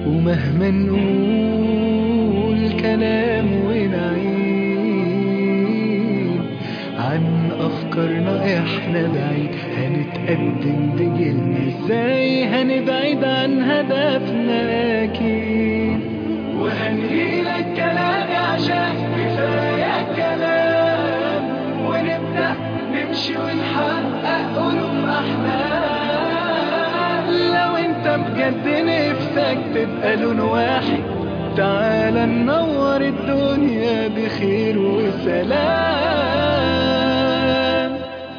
ومهما نقول كلام ونعيد عن أفكارنا إحنا بعيد هنتقدم بجيلنا إزاي هنبعد عن هدفنا أكيد وهنهيلك كلامي عشان كفاية كلام ونبدأ نمشي ونحقق ألوف أحلام لو أنت بجد نفسك تبقى لون واحد تعال ننور الدنيا بخير وسلام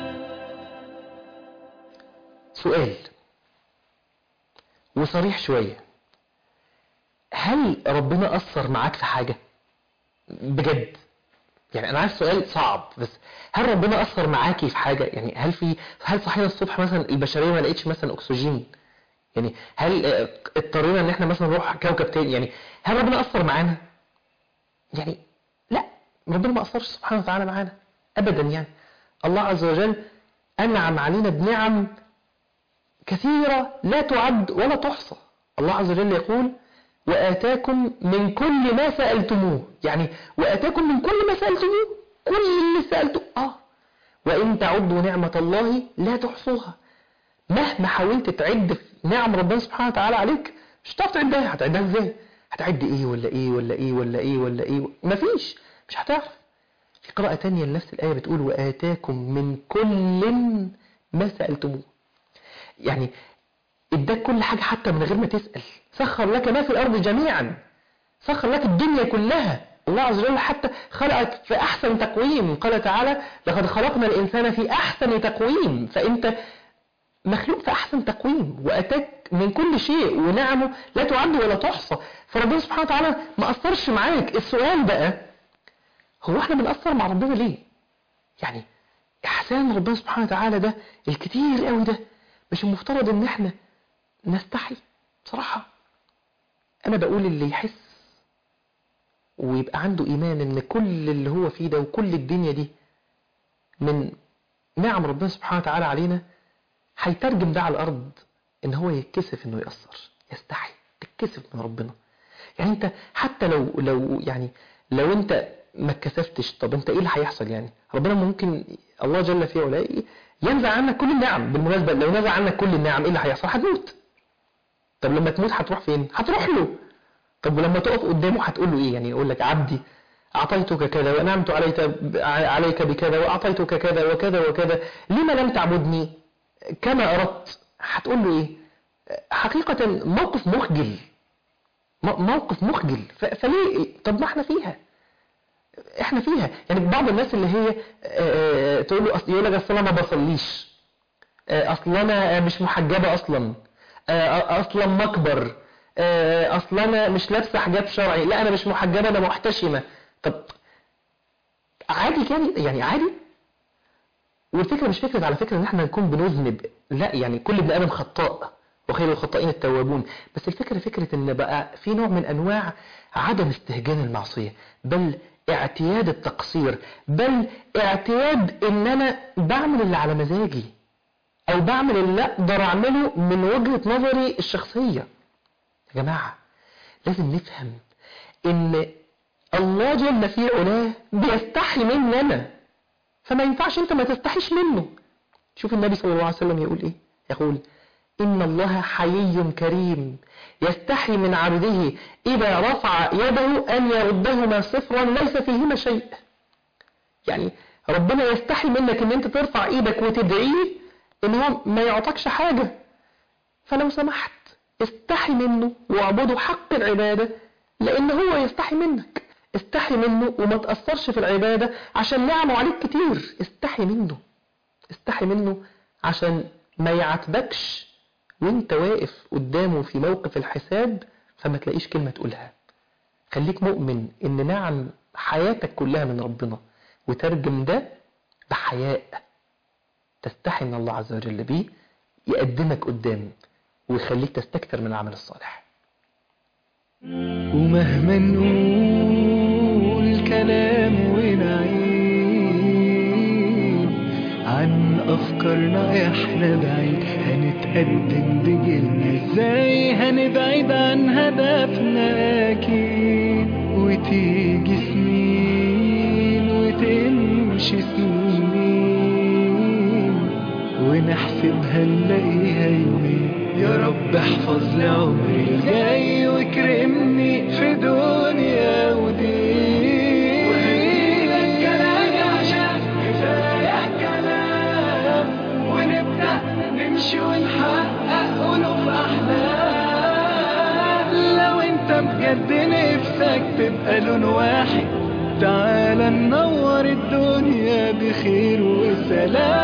سؤال وصريح شوية هل ربنا أثر معاك في حاجة بجد يعني أنا عارف سؤال صعب بس هل ربنا أثر معاكي في حاجة يعني هل في هل صحينا الصبح مثلا البشرية ما لقيتش مثلا أكسجين يعني هل آه، اضطرينا ان احنا مثلا نروح كوكب تاني يعني هل ربنا أثر معانا يعني لا ربنا ما أثرش سبحانه وتعالى معانا أبدا يعني الله عز وجل أنعم علينا بنعم كثيرة لا تعد ولا تحصى الله عز وجل يقول وآتاكم من كل ما سألتموه يعني وآتاكم من كل ما سألتموه كل اللي سألته آه وإن تعدوا نعمة الله لا تحصوها مهما حاولت تعد في نعم ربنا سبحانه وتعالى عليك مش هتعرف تعدها هتعدها ازاي هتعد ايه ولا ايه ولا ايه ولا ايه ولا ايه مفيش مش هتعرف في قراءة تانية لنفس الآية بتقول وآتاكم من كل ما سألتموه يعني اداك كل حاجة حتى من غير ما تسأل سخر لك ما في الأرض جميعا سخر لك الدنيا كلها الله عز وجل حتى خلقك في أحسن تقويم قال تعالى لقد خلقنا الإنسان في أحسن تقويم فأنت مخلوق في أحسن تقويم وأتاك من كل شيء ونعمه لا تعد ولا تحصى فربنا سبحانه وتعالى ما أثرش معاك السؤال بقى هو احنا بنأثر مع ربنا ليه يعني إحسان ربنا سبحانه وتعالى ده الكتير قوي ده مش المفترض ان احنا نستحي بصراحة انا بقول اللي يحس ويبقى عنده ايمان ان كل اللي هو فيه ده وكل الدنيا دي من نعم ربنا سبحانه وتعالى علينا هيترجم ده على الارض ان هو يتكسف انه يأثر يستحي تتكسف من ربنا يعني انت حتى لو لو يعني لو انت ما اتكسفتش طب انت ايه اللي هيحصل يعني ربنا ممكن الله جل في علاه ينزع عنك كل النعم بالمناسبة لو نزع عنك كل النعم ايه اللي هيحصل هتموت طب لما تموت هتروح فين هتروح له طب ولما تقف قدامه هتقول له ايه يعني يقول لك عبدي اعطيتك كذا وانعمت عليك عليك بكذا واعطيتك كذا وكذا وكذا لما لم تعبدني كما اردت هتقول له ايه حقيقة موقف مخجل م- موقف مخجل ف- فليه طب ما احنا فيها احنا فيها يعني بعض الناس اللي هي آه، تقول له أصل يقول لك اصل انا ما بصليش آه، اصل انا مش محجبه اصلا آه، اصلا مكبر آه، اصل انا مش لابسه حجاب شرعي لا انا مش محجبه انا محتشمه طب عادي كان يعني عادي والفكره مش فكره على فكره ان احنا نكون بنذنب لا يعني كل ابن ادم خطاء وخير الخطائين التوابون بس الفكره فكره ان بقى في نوع من انواع عدم استهجان المعصيه بل اعتياد التقصير بل اعتياد ان انا بعمل اللي على مزاجي او بعمل اللي اقدر اعمله من وجهة نظري الشخصية يا جماعة لازم نفهم ان الله جل في علاه بيستحي مني انا فما ينفعش انت ما تستحيش منه شوف النبي صلى الله عليه وسلم يقول ايه يقول إن الله حيي كريم يستحي من عبده إذا رفع يده أن يردهما صفرا ليس فيهما شيء يعني ربنا يستحي منك ان انت ترفع ايدك وتدعيه ان هو ما يعطكش حاجة فلو سمحت استحي منه واعبده حق العبادة لان هو يستحي منك استحي منه وما تأثرش في العبادة عشان نعمه عليك كتير استحي منه استحي منه عشان ما يعاتبكش وانت واقف قدامه في موقف الحساب فما تلاقيش كلمة تقولها خليك مؤمن ان نعم حياتك كلها من ربنا وترجم ده بحياء تستحي من الله عز وجل بيه يقدمك قدام ويخليك تستكثر من العمل الصالح ومهما نقول كلام ونعيد عن أفكار فكرنا احنا بعيد هنتقدم بجيلنا ازاي هنبعد عن هدفنا اكيد وتيجي سنين وتمشي سنين ونحسبها نلاقيها يومين يا رب احفظ لي عمري الجاي واكرمني في دنيا ودين وهجيلك كلام عشان كفاية كلام ونبدأ نمشي ونحقق ألوف أحلام لو انت بجد نفسك تبقى لون واحد تعال ننور الدنيا بخير وسلام